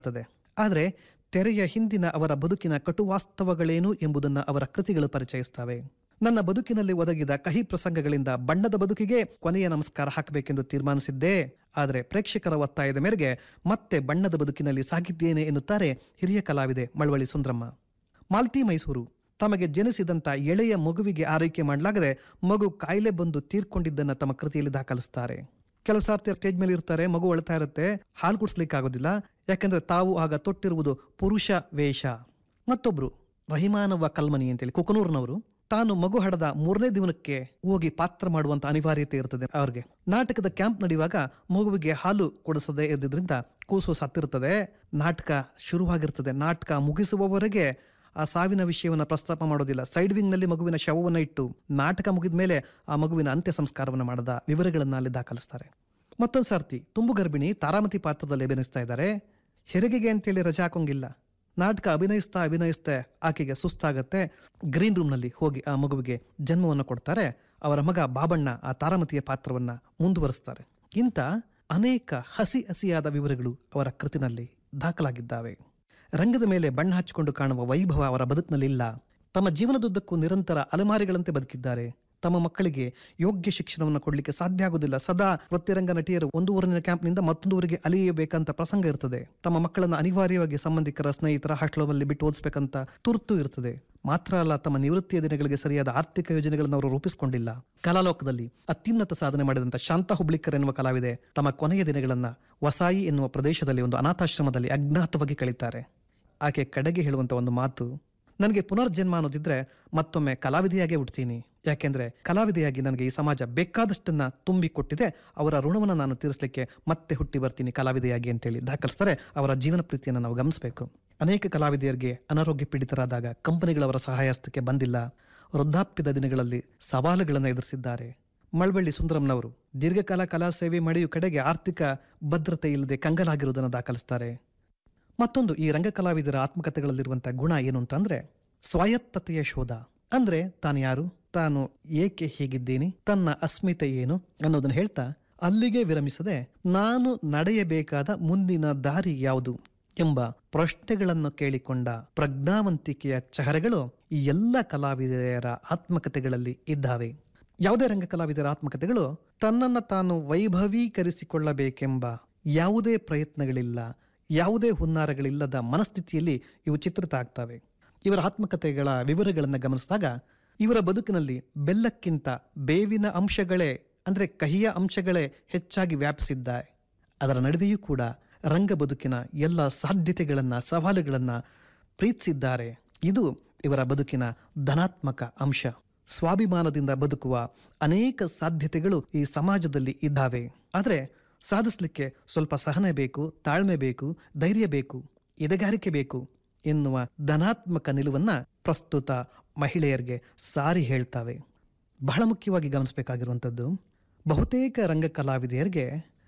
ಇರ್ತದೆ ಆದರೆ ತೆರೆಯ ಹಿಂದಿನ ಅವರ ಬದುಕಿನ ಕಟುವಾಸ್ತವಗಳೇನು ಎಂಬುದನ್ನು ಅವರ ಕೃತಿಗಳು ಪರಿಚಯಿಸ್ತವೆ ನನ್ನ ಬದುಕಿನಲ್ಲಿ ಒದಗಿದ ಕಹಿ ಪ್ರಸಂಗಗಳಿಂದ ಬಣ್ಣದ ಬದುಕಿಗೆ ಕೊನೆಯ ನಮಸ್ಕಾರ ಹಾಕಬೇಕೆಂದು ತೀರ್ಮಾನಿಸಿದ್ದೆ ಆದರೆ ಪ್ರೇಕ್ಷಕರ ಒತ್ತಾಯದ ಮೇರೆಗೆ ಮತ್ತೆ ಬಣ್ಣದ ಬದುಕಿನಲ್ಲಿ ಸಾಗಿದ್ದೇನೆ ಎನ್ನುತ್ತಾರೆ ಹಿರಿಯ ಕಲಾವಿದೆ ಮಳವಳ್ಳಿ ಸುಂದ್ರಮ್ಮ ಮಾಲ್ತಿ ಮೈಸೂರು ತಮಗೆ ಜನಿಸಿದಂಥ ಎಳೆಯ ಮಗುವಿಗೆ ಆರೈಕೆ ಮಾಡಲಾಗದೆ ಮಗು ಕಾಯಿಲೆ ಬಂದು ತೀರ್ಕೊಂಡಿದ್ದನ್ನು ತಮ್ಮ ಕೃತಿಯಲ್ಲಿ ದಾಖಲಿಸ್ತಾರೆ ಕೆಲವು ಸಾರ್ತಿ ಸ್ಟೇಜ್ ಮೇಲೆ ಇರ್ತಾರೆ ಮಗು ಅಳ್ತಾ ಇರುತ್ತೆ ಹಾಲು ಕುಡಿಸ್ಲಿಕ್ಕೆ ಆಗೋದಿಲ್ಲ ಯಾಕೆಂದ್ರೆ ತಾವು ಆಗ ತೊಟ್ಟಿರುವುದು ಪುರುಷ ವೇಷ ಮತ್ತೊಬ್ರು ರಹಿಮಾನವ್ವ ಕಲ್ಮನಿ ಅಂತೇಳಿ ಕುಕನೂರ್ನವರು ತಾನು ಮಗು ಹಡದ ಮೂರನೇ ದಿನಕ್ಕೆ ಹೋಗಿ ಪಾತ್ರ ಮಾಡುವಂತ ಅನಿವಾರ್ಯತೆ ಇರ್ತದೆ ಅವ್ರಿಗೆ ನಾಟಕದ ಕ್ಯಾಂಪ್ ನಡೆಯುವಾಗ ಮಗುವಿಗೆ ಹಾಲು ಕೊಡಿಸದೇ ಇದ್ದಿದ್ರಿಂದ ಕೂಸು ಸತ್ತಿರ್ತದೆ ನಾಟಕ ಶುರುವಾಗಿರ್ತದೆ ನಾಟಕ ಮುಗಿಸುವವರೆಗೆ ಆ ಸಾವಿನ ವಿಷಯವನ್ನು ಪ್ರಸ್ತಾಪ ಮಾಡೋದಿಲ್ಲ ಸೈಡ್ ವಿಂಗ್ ನಲ್ಲಿ ಮಗುವಿನ ಶವವನ್ನು ಇಟ್ಟು ನಾಟಕ ಮುಗಿದ ಮೇಲೆ ಆ ಮಗುವಿನ ಅಂತ್ಯ ಸಂಸ್ಕಾರವನ್ನು ಮಾಡದ ವಿವರಗಳನ್ನು ಅಲ್ಲಿ ದಾಖಲಿಸ್ತಾರೆ ಮತ್ತೊಂದು ಸರ್ತಿ ತುಂಬು ಗರ್ಭಿಣಿ ತಾರಾಮತಿ ಪಾತ್ರದಲ್ಲಿ ಅಭಿನಯಿಸ್ತಾ ಇದ್ದಾರೆ ಹೆರಿಗೆಗೆ ಅಂತೇಳಿ ರಜೆ ಹಾಕೋಂಗಿಲ್ಲ ನಾಟಕ ಅಭಿನಯಿಸ್ತಾ ಅಭಿನಯಿಸ್ತಾ ಆಕೆಗೆ ಸುಸ್ತಾಗತ್ತೆ ಗ್ರೀನ್ ರೂಮ್ನಲ್ಲಿ ಹೋಗಿ ಆ ಮಗುವಿಗೆ ಜನ್ಮವನ್ನು ಕೊಡ್ತಾರೆ ಅವರ ಮಗ ಬಾಬಣ್ಣ ಆ ತಾರಾಮತಿಯ ಪಾತ್ರವನ್ನ ಮುಂದುವರಿಸ್ತಾರೆ ಇಂಥ ಅನೇಕ ಹಸಿ ಹಸಿಯಾದ ವಿವರಗಳು ಅವರ ಕೃತಿನಲ್ಲಿ ದಾಖಲಾಗಿದ್ದಾವೆ ರಂಗದ ಮೇಲೆ ಬಣ್ಣ ಹಚ್ಚಿಕೊಂಡು ಕಾಣುವ ವೈಭವ ಅವರ ಬದುಕಿನಲ್ಲಿಲ್ಲ ತಮ್ಮ ಜೀವನದುದ್ದಕ್ಕೂ ನಿರಂತರ ಅಲೆಮಾರಿಗಳಂತೆ ಬದುಕಿದ್ದಾರೆ ತಮ್ಮ ಮಕ್ಕಳಿಗೆ ಯೋಗ್ಯ ಶಿಕ್ಷಣವನ್ನು ಕೊಡಲಿಕ್ಕೆ ಸಾಧ್ಯ ಆಗುವುದಿಲ್ಲ ಸದಾ ವೃತ್ತಿರಂಗ ನಟಿಯರು ಒಂದು ಊರಿನ ಕ್ಯಾಂಪ್ನಿಂದ ಮತ್ತೊಂದು ಊರಿಗೆ ಅಲಿಯಬೇಕಂತ ಪ್ರಸಂಗ ಇರ್ತದೆ ತಮ್ಮ ಮಕ್ಕಳನ್ನು ಅನಿವಾರ್ಯವಾಗಿ ಸಂಬಂಧಿಕರ ಸ್ನೇಹಿತರ ಹಾಸ್ಟೆಲಲ್ಲಿ ಬಿಟ್ಟು ಓದಿಸ್ಬೇಕಂತ ತುರ್ತು ಇರ್ತದೆ ಮಾತ್ರ ಅಲ್ಲ ತಮ್ಮ ನಿವೃತ್ತಿಯ ದಿನಗಳಿಗೆ ಸರಿಯಾದ ಆರ್ಥಿಕ ಯೋಜನೆಗಳನ್ನು ಅವರು ರೂಪಿಸಿಕೊಂಡಿಲ್ಲ ಕಲಾಲೋಕದಲ್ಲಿ ಅತ್ಯುನ್ನತ ಸಾಧನೆ ಮಾಡಿದಂಥ ಶಾಂತ ಹುಬ್ಳಿಕರ್ ಎನ್ನುವ ಕಲಾವಿದೆ ತಮ್ಮ ಕೊನೆಯ ದಿನಗಳನ್ನ ವಸಾಯಿ ಎನ್ನುವ ಪ್ರದೇಶದಲ್ಲಿ ಒಂದು ಅನಾಥಾಶ್ರಮದಲ್ಲಿ ಅಜ್ಞಾತವಾಗಿ ಕಳೀತಾರೆ ಆಕೆ ಕಡೆಗೆ ಹೇಳುವಂತ ಒಂದು ಮಾತು ನನಗೆ ಪುನರ್ಜನ್ಮ ಅನ್ನೋದಿದ್ರೆ ಮತ್ತೊಮ್ಮೆ ಕಲಾವಿದೆಯಾಗೇ ಹುಡ್ತೀನಿ ಯಾಕೆಂದ್ರೆ ಕಲಾವಿದೆಯಾಗಿ ನನಗೆ ಈ ಸಮಾಜ ಬೇಕಾದಷ್ಟನ್ನ ತುಂಬಿ ಕೊಟ್ಟಿದೆ ಅವರ ಋಣವನ್ನು ನಾನು ತೀರಿಸಲಿಕ್ಕೆ ಮತ್ತೆ ಹುಟ್ಟಿ ಬರ್ತೀನಿ ಕಲಾವಿದೆಯಾಗಿ ಅಂತೇಳಿ ದಾಖಲಿಸ್ತಾರೆ ಅವರ ಜೀವನ ಪ್ರೀತಿಯನ್ನು ನಾವು ಗಮನಿಸಬೇಕು ಅನೇಕ ಕಲಾವಿದೆಯರಿಗೆ ಅನಾರೋಗ್ಯ ಪೀಡಿತರಾದಾಗ ಕಂಪನಿಗಳವರ ಸಹಾಯಹಸ್ತಕ್ಕೆ ಬಂದಿಲ್ಲ ವೃದ್ಧಾಪ್ಯದ ದಿನಗಳಲ್ಲಿ ಸವಾಲುಗಳನ್ನು ಎದುರಿಸಿದ್ದಾರೆ ಮಳವಳ್ಳಿ ಸುಂದರಂನವರು ದೀರ್ಘಕಾಲ ಕಲಾ ಸೇವೆ ಮಾಡಿಯೂ ಕಡೆಗೆ ಆರ್ಥಿಕ ಭದ್ರತೆ ಇಲ್ಲದೆ ಕಂಗಲಾಗಿರುವುದನ್ನು ದಾಖಲಿಸ್ತಾರೆ ಮತ್ತೊಂದು ಈ ರಂಗ ಕಲಾವಿದರ ಆತ್ಮಕಥೆಗಳಲ್ಲಿರುವಂತಹ ಗುಣ ಏನು ಅಂತಂದ್ರೆ ಸ್ವಾಯತ್ತತೆಯ ಶೋಧ ಅಂದ್ರೆ ತಾನು ಯಾರು ತಾನು ಏಕೆ ಹೀಗಿದ್ದೀನಿ ತನ್ನ ಅಸ್ಮಿತೆ ಏನು ಅನ್ನೋದನ್ನ ಹೇಳ್ತಾ ಅಲ್ಲಿಗೆ ವಿರಮಿಸದೆ ನಾನು ನಡೆಯಬೇಕಾದ ಮುಂದಿನ ದಾರಿ ಯಾವುದು ಎಂಬ ಪ್ರಶ್ನೆಗಳನ್ನು ಕೇಳಿಕೊಂಡ ಪ್ರಜ್ಞಾವಂತಿಕೆಯ ಚಹರೆಗಳು ಈ ಎಲ್ಲ ಕಲಾವಿದೆಯರ ಆತ್ಮಕಥೆಗಳಲ್ಲಿ ಇದ್ದಾವೆ ಯಾವುದೇ ರಂಗ ಕಲಾವಿದರ ಆತ್ಮಕಥೆಗಳು ತನ್ನನ್ನು ತಾನು ವೈಭವೀಕರಿಸಿಕೊಳ್ಳಬೇಕೆಂಬ ಯಾವುದೇ ಪ್ರಯತ್ನಗಳಿಲ್ಲ ಯಾವುದೇ ಹುನ್ನಾರಗಳಿಲ್ಲದ ಮನಸ್ಥಿತಿಯಲ್ಲಿ ಇವು ಚಿತ್ರಿತ ಆಗ್ತವೆ ಇವರ ಆತ್ಮಕಥೆಗಳ ವಿವರಗಳನ್ನು ಗಮನಿಸಿದಾಗ ಇವರ ಬದುಕಿನಲ್ಲಿ ಬೆಲ್ಲಕ್ಕಿಂತ ಬೇವಿನ ಅಂಶಗಳೇ ಅಂದ್ರೆ ಕಹಿಯ ಅಂಶಗಳೇ ಹೆಚ್ಚಾಗಿ ವ್ಯಾಪಿಸಿದ್ದಾರೆ ಅದರ ನಡುವೆಯೂ ಕೂಡ ರಂಗ ಬದುಕಿನ ಎಲ್ಲ ಸಾಧ್ಯತೆಗಳನ್ನ ಸವಾಲುಗಳನ್ನ ಪ್ರೀತಿಸಿದ್ದಾರೆ ಇದು ಇವರ ಬದುಕಿನ ಧನಾತ್ಮಕ ಅಂಶ ಸ್ವಾಭಿಮಾನದಿಂದ ಬದುಕುವ ಅನೇಕ ಸಾಧ್ಯತೆಗಳು ಈ ಸಮಾಜದಲ್ಲಿ ಇದ್ದಾವೆ ಆದರೆ ಸಾಧಿಸಲಿಕ್ಕೆ ಸ್ವಲ್ಪ ಸಹನೆ ಬೇಕು ತಾಳ್ಮೆ ಬೇಕು ಧೈರ್ಯ ಬೇಕು ಎದೆಗಾರಿಕೆ ಬೇಕು ಎನ್ನುವ ಧನಾತ್ಮಕ ನಿಲುವನ್ನ ಪ್ರಸ್ತುತ ಮಹಿಳೆಯರಿಗೆ ಸಾರಿ ಹೇಳ್ತಾವೆ ಬಹಳ ಮುಖ್ಯವಾಗಿ ಗಮನಿಸಬೇಕಾಗಿರುವಂಥದ್ದು ಬಹುತೇಕ ರಂಗ ಕಲಾವಿದೆಯರಿಗೆ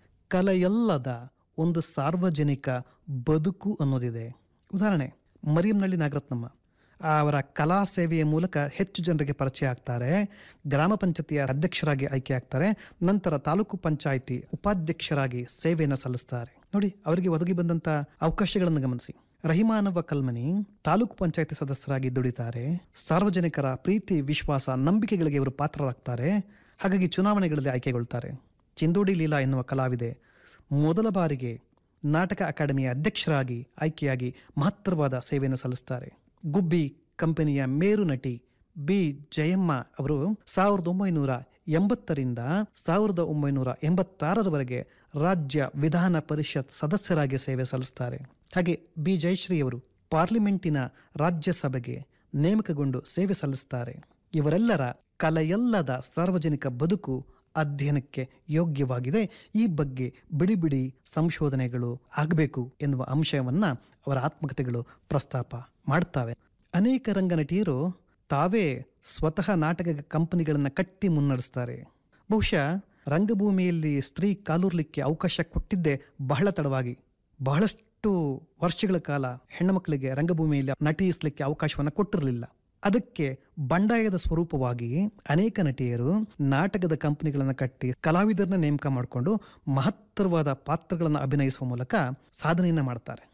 ಕಲೆಯಲ್ಲದ ಒಂದು ಸಾರ್ವಜನಿಕ ಬದುಕು ಅನ್ನೋದಿದೆ ಉದಾಹರಣೆ ಮರಿಯಂನಳ್ಳಿ ನಾಗರತ್ನಮ್ಮ ಅವರ ಕಲಾ ಸೇವೆಯ ಮೂಲಕ ಹೆಚ್ಚು ಜನರಿಗೆ ಪರಿಚಯ ಆಗ್ತಾರೆ ಗ್ರಾಮ ಪಂಚಾಯತಿಯ ಅಧ್ಯಕ್ಷರಾಗಿ ಆಯ್ಕೆ ಆಗ್ತಾರೆ ನಂತರ ತಾಲೂಕು ಪಂಚಾಯಿತಿ ಉಪಾಧ್ಯಕ್ಷರಾಗಿ ಸೇವೆಯನ್ನು ಸಲ್ಲಿಸ್ತಾರೆ ನೋಡಿ ಅವರಿಗೆ ಒದಗಿ ಬಂದಂತ ಅವಕಾಶಗಳನ್ನು ಗಮನಿಸಿ ರಹಿಮಾನವ ಕಲ್ಮನಿ ತಾಲೂಕು ಪಂಚಾಯತಿ ಸದಸ್ಯರಾಗಿ ದುಡಿತಾರೆ ಸಾರ್ವಜನಿಕರ ಪ್ರೀತಿ ವಿಶ್ವಾಸ ನಂಬಿಕೆಗಳಿಗೆ ಇವರು ಪಾತ್ರರಾಗ್ತಾರೆ ಹಾಗಾಗಿ ಚುನಾವಣೆಗಳಲ್ಲಿ ಆಯ್ಕೆಗೊಳ್ತಾರೆ ಚಿಂದೋಡಿ ಲೀಲಾ ಎನ್ನುವ ಕಲಾವಿದೆ ಮೊದಲ ಬಾರಿಗೆ ನಾಟಕ ಅಕಾಡೆಮಿಯ ಅಧ್ಯಕ್ಷರಾಗಿ ಆಯ್ಕೆಯಾಗಿ ಮಹತ್ತರವಾದ ಸೇವೆಯನ್ನು ಸಲ್ಲಿಸ್ತಾರೆ ಗುಬ್ಬಿ ಕಂಪನಿಯ ಮೇರು ನಟಿ ಬಿ ಜಯಮ್ಮ ಅವರು ಸಾವಿರದ ಒಂಬೈನೂರ ಎಂಬತ್ತರಿಂದ ಸಾವಿರದ ಒಂಬೈನೂರ ಎಂಬತ್ತಾರರವರೆಗೆ ರಾಜ್ಯ ವಿಧಾನ ಪರಿಷತ್ ಸದಸ್ಯರಾಗಿ ಸೇವೆ ಸಲ್ಲಿಸ್ತಾರೆ ಹಾಗೆ ಬಿ ಜಯಶ್ರೀ ಅವರು ಪಾರ್ಲಿಮೆಂಟಿನ ರಾಜ್ಯಸಭೆಗೆ ನೇಮಕಗೊಂಡು ಸೇವೆ ಸಲ್ಲಿಸ್ತಾರೆ ಇವರೆಲ್ಲರ ಕಲೆಯಲ್ಲದ ಸಾರ್ವಜನಿಕ ಬದುಕು ಅಧ್ಯಯನಕ್ಕೆ ಯೋಗ್ಯವಾಗಿದೆ ಈ ಬಗ್ಗೆ ಬಿಡಿ ಬಿಡಿ ಸಂಶೋಧನೆಗಳು ಆಗಬೇಕು ಎನ್ನುವ ಅಂಶವನ್ನ ಅವರ ಆತ್ಮಕಥೆಗಳು ಪ್ರಸ್ತಾಪ ಮಾಡ್ತಾವೆ ಅನೇಕ ರಂಗ ನಟಿಯರು ತಾವೇ ಸ್ವತಃ ನಾಟಕ ಕಂಪನಿಗಳನ್ನು ಕಟ್ಟಿ ಮುನ್ನಡೆಸ್ತಾರೆ ಬಹುಶಃ ರಂಗಭೂಮಿಯಲ್ಲಿ ಸ್ತ್ರೀ ಕಾಲೂರ್ಲಿಕ್ಕೆ ಅವಕಾಶ ಕೊಟ್ಟಿದ್ದೇ ಬಹಳ ತಡವಾಗಿ ಬಹಳಷ್ಟು ವರ್ಷಗಳ ಕಾಲ ಹೆಣ್ಣು ಮಕ್ಕಳಿಗೆ ರಂಗಭೂಮಿಯಲ್ಲಿ ನಟಿಸಲಿಕ್ಕೆ ಅವಕಾಶವನ್ನು ಕೊಟ್ಟಿರಲಿಲ್ಲ ಅದಕ್ಕೆ ಬಂಡಾಯದ ಸ್ವರೂಪವಾಗಿ ಅನೇಕ ನಟಿಯರು ನಾಟಕದ ಕಂಪನಿಗಳನ್ನು ಕಟ್ಟಿ ಕಲಾವಿದರನ್ನ ನೇಮಕ ಮಾಡಿಕೊಂಡು ಮಹತ್ತರವಾದ ಪಾತ್ರಗಳನ್ನು ಅಭಿನಯಿಸುವ ಮೂಲಕ ಸಾಧನೆಯನ್ನ ಮಾಡ್ತಾರೆ